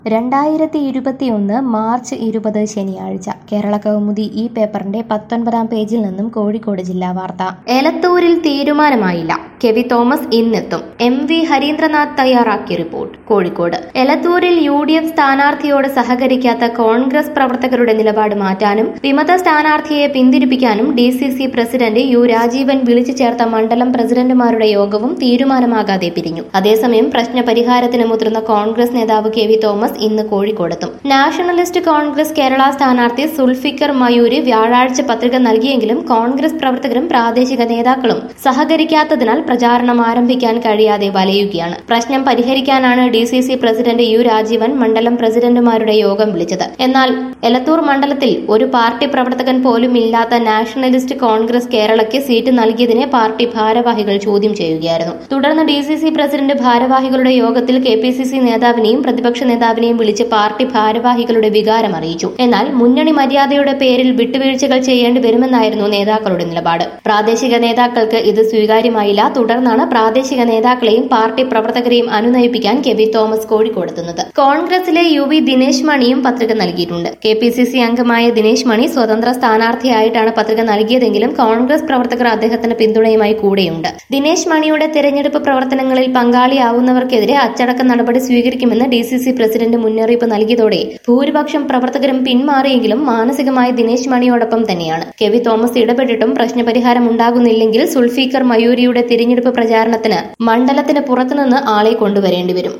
രണ്ടായിരത്തി ഇരുപത്തിയൊന്ന് മാർച്ച് ഇരുപത് ശനിയാഴ്ച കേരള കൗമുദി ഈ പേപ്പറിന്റെ പത്തൊൻപതാം പേജിൽ നിന്നും കോഴിക്കോട് ജില്ലാ വാർത്ത എലത്തൂരിൽ തീരുമാനമായില്ല കെവി തോമസ് ഇന്നെത്തും എം വി ഹരീന്ദ്രനാഥ് തയ്യാറാക്കിയ റിപ്പോർട്ട് കോഴിക്കോട് എലത്തൂരിൽ യു ഡി എഫ് സ്ഥാനാർത്ഥിയോട് സഹകരിക്കാത്ത കോൺഗ്രസ് പ്രവർത്തകരുടെ നിലപാട് മാറ്റാനും വിമത സ്ഥാനാർത്ഥിയെ പിന്തിരിപ്പിക്കാനും D C C president U Rajeevan വിളിച്ചു ചേർത്ത മണ്ഡലം പ്രസിഡന്റുമാരുടെ യോഗവും തീരുമാനമാകാതെ പിരിഞ്ഞു അതേസമയം പ്രശ്ന പരിഹാരത്തിന് മുതിർന്ന കോൺഗ്രസ് നേതാവ് കെ വി തോമസ് ഇന്ന് കോഴിക്കോടെത്തും നാഷണലിസ്റ്റ് കോൺഗ്രസ് കേരള സ്ഥാനാർത്ഥി സുൽഫിക്കർ മയൂരി വ്യാഴാഴ്ച പത്രിക നൽകിയെങ്കിലും കോൺഗ്രസ് പ്രവർത്തകരും പ്രാദേശിക നേതാക്കളും സഹകരിക്കാത്തതിനാൽ പ്രചാരണം ആരംഭിക്കാൻ കഴിയാതെ വലയുകയാണ് പ്രശ്നം പരിഹരിക്കാനാണ് D C C president U Rajeevan മണ്ഡലം പ്രസിഡന്റുമാരുടെ യോഗം വിളിച്ചത് എന്നാൽ എലത്തൂർ മണ്ഡലത്തിൽ ഒരു പാർട്ടി പ്രവർത്തകൻ പോലും ഇല്ലാത്ത നാഷണലിസ്റ്റ് കോൺഗ്രസ് കേരളയ്ക്ക് സീറ്റ് നൽകിയതിനെ പാർട്ടി ഭാരവാഹികൾ ചോദ്യം ചെയ്യുകയായിരുന്നു തുടർന്ന് ഡി സി സി പ്രസിഡന്റ് ഭാരവാഹികളുടെ യോഗത്തിൽ കെ പി സി സി നേതാവിനെയും പ്രതിപക്ഷ നേതാവിനെയും വിളിച്ച് പാർട്ടി ഭാരവാഹികളുടെ വികാരം അറിയിച്ചു എന്നാൽ മുന്നണി മര്യാദയുടെ പേരിൽ വിട്ടുവീഴ്ചകൾ ചെയ്യേണ്ടി വരുമെന്നായിരുന്നു നേതാക്കളുടെ നിലപാട് പ്രാദേശിക നേതാക്കൾക്ക് ഇത് സ്വീകാര്യമായില്ല തുടർന്നാണ് പ്രാദേശിക നേതാക്കളെയും പാർട്ടി പ്രവർത്തകരെയും അനുനയിപ്പിക്കാൻ കെ വി തോമസ് കോഴിക്കോടെത്തുന്നത് കോൺഗ്രസിലെ യു വി ദിനേശ് മണിയും പത്രിക നൽകിയിട്ടുണ്ട് കെ പി സി സി അംഗമായ ദിനേശ് മണി സ്വതന്ത്ര സ്ഥാനാർത്ഥിയായിട്ടാണ് പത്രിക നൽകിയതെങ്കിലും കോൺഗ്രസ് പ്രവർത്തകർ അദ്ദേഹത്തിന് പിന്തുണയുമായി കൂടെയുണ്ട് ദിനേശ് മണിയുടെ തെരഞ്ഞെടുപ്പ് പ്രവർത്തനങ്ങളിൽ പങ്കാളിയാവുന്നവർക്കെതിരെ അച്ചടക്ക നടപടി സ്വീകരിക്കുമെന്ന് ഡി സി സി പ്രസിഡന്റ് മുന്നറിയിപ്പ് നൽകിയതോടെ ഭൂരിപക്ഷം പ്രവർത്തകരും പിന്മാറിയെങ്കിലും മാനസികമായി ദിനേശ് മണിയോടൊപ്പം തന്നെയാണ് കെ വി തോമസ് ഇടപെട്ടിട്ടും പ്രശ്നപരിഹാരം ഉണ്ടാകുന്നില്ലെങ്കിൽ സുൽഫീഖർ മയൂരിയുടെ തിരഞ്ഞെടുപ്പ് പ്രചാരണത്തിന് മണ്ഡലത്തിന് പുറത്തുനിന്ന് ആളെ കൊണ്ടുവരേണ്ടി വരും